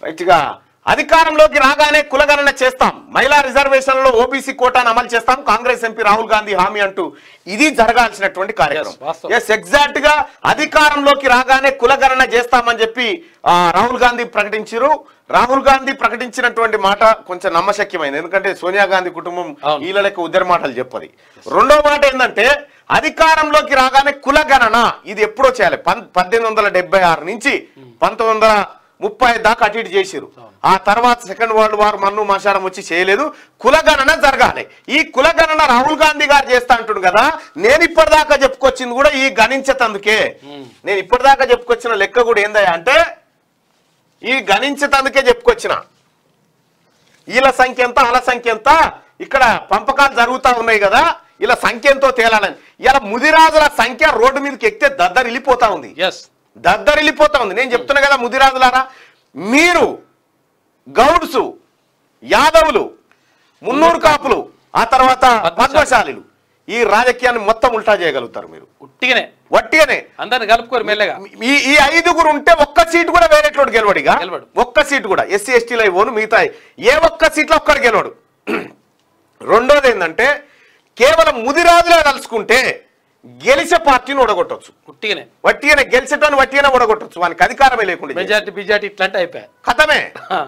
రైట్గా అధికారంలోకి రాగానే కులగణన చేస్తాం మహిళా రిజర్వేషన్లో ఓబీసీ కోటాను అమలు చేస్తాం కాంగ్రెస్ ఎంపీ రాహుల్ గాంధీ హామీ అంటూ ఇది జరగాల్సినటువంటి Yes, కార్యక్రమం వాస్తవం. ఎస్ ఎగ్జాక్ట్ గా అధికారంలోకి రాగానే కులగణన చేస్తామని చెప్పి ఆ, రాహుల్ గాంధీ ప్రకటించారు రాహుల్ గాంధీ ప్రకటించినటువంటి మాట కొంచెం నమ్మశక్యమైంది ఎందుకంటే సోనియా గాంధీ కుటుంబం అవును. వీళ్ళ లెక్క ఉద్దరి మాటలు చెప్పది రెండో మాట ఏంటంటే అధికారంలోకి రాగానే కులగణన ఇది ఎప్పుడో చేయాలి పన్- పద్దెనిమిది వందల డెబ్బై ఆరు నుంచి పంతొమ్మిది వందల ముప్పై దాకా అటు ఇటు చేసిరు ఆ తర్వాత సెకండ్ వరల్డ్ వార్ మన్ను మాషారం వచ్చి చేయలేదు కులగణన జరగాలి ఈ కులగణన రాహుల్ గాంధీ గారు చేస్తా అంటుండు కదా నేను ఇప్పటిదాకా చెప్పుకొచ్చింది కూడా ఈ గణించేతందుకే నేను ఇప్పటిదాకా చెప్పుకొచ్చిన లెక్క కూడా ఏందయ్యా అంటే ఈ గణించేతందుకే చెప్పుకొచ్చిన వీళ్ళ సంఖ్య ఎంత వాళ్ళ సంఖ్య ఎంత ఇక్కడ పంపకాలు జరుగుతా ఉన్నాయి కదా ఇలా సంఖ్య ఎంతో తేలాలని ఇలా ముదిరాజుల సంఖ్య రోడ్డు మీదకి ఎక్కితే దద్దరిల్లిపోతా ఉంది ఎస్ దద్దరిల్లిపోతా ఉంది నేను చెప్తున్నా కదా ముదిరాజులారా మీరు గౌడ్సు యాదవులు మున్నూరు కాపులు ఆ తర్వాత పద్మశాలిలు ఈ రాజకీయాన్ని మొత్తం ఉల్టా చేయగలుగుతారు మీరు ఉట్టిగానే వట్టిగానే అందరిని కలుపుకోరు మెల్లగా ఈ ఈ ఐదుగురు ఉంటే ఒక్క సీటు కూడా వేరేటోడు గెలవడిగా గెలవడు. ఒక్క సీటు కూడా ఎస్సీ ఎస్టీలో ఇవ్వను మిగతా ఏ ఒక్క సీట్లో ఒక్కడు గెలవడు రెండోది ఏంటంటే కేవలం ముదిరాజులే తలుచుకుంటే గెలిచే పార్టీని ఓడగొట్టొచ్చు ఉట్టిగానే వట్టిగానే గెలిచేటోని వట్టిగానే ఓడగొట్టొచ్చు వానికి అధికారమే లేకుండా చేసి. మెజార్టీ బిజార్టీ ఇట్లాంటి అయిపోయా కథమే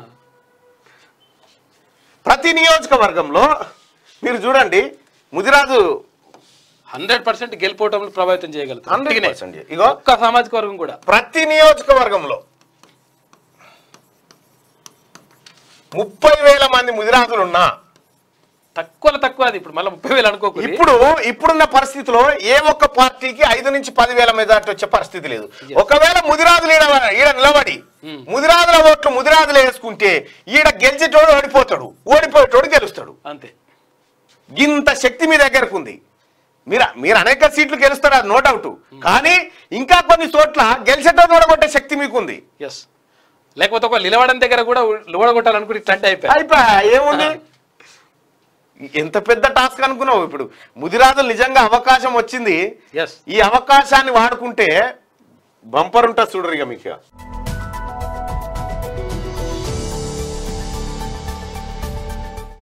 ప్రతి నియోజకవర్గంలో మీరు ముదిరాజు హండ్రెడ్ పర్సెంట్ గెలిపోవటంలో ప్రభావితం చేయగలుగుతారు 100% ఉట్టిగానే. ఇగో ఒక్క సామాజిక వర్గం కూడా ప్రతి నియోజకవర్గంలో ముప్పై వేల మంది ముదిరాజులు ఉన్నా తక్కువ తక్కువ అది ఇప్పుడు మళ్ళీ ముప్పై వేలు అనుకోకూడదు ఇప్పుడు ఇప్పుడున్న పరిస్థితిలో ఏ ఒక్క పార్టీకి ఐదు నుంచి పదివేల మెజార్టీ వచ్చే పరిస్థితి లేదు ఒకవేళ ముదిరాజులు ఈడ ఈడ నిలబడి ముదిరాజుల ఓట్లు ముదిరాజులు వేసుకుంటే ఈడ గెలిచేటోడు ఓడిపోతాడు ఓడిపోయేటోడు గెలుస్తాడు అంతే ఇంత శక్తి మీ దగ్గరకు ఉంది మీరు మీరు అనేక సీట్లు గెలుస్తారు అది నో డౌట్ కానీ ఇంకా కొన్ని చోట్ల గెలిచేటోడు ఓడగొట్టే శక్తి మీకుంది ఎస్ లేకపోతే ఒక నిలవడం దగ్గర కూడా ఓడగొట్టాలనుకుని ఇట్లాంటి అయిపోయా అయిపోయా ఏముంది ఎంత పెద్ద టాస్క్ అనుకున్నావు ఇప్పుడు ముదిరాజులు నిజంగా అవకాశం వచ్చింది ఎస్ ఈ అవకాశాన్ని వాడుకుంటే బంపర్ ఉంటుంది చూడరు ఇక మీకు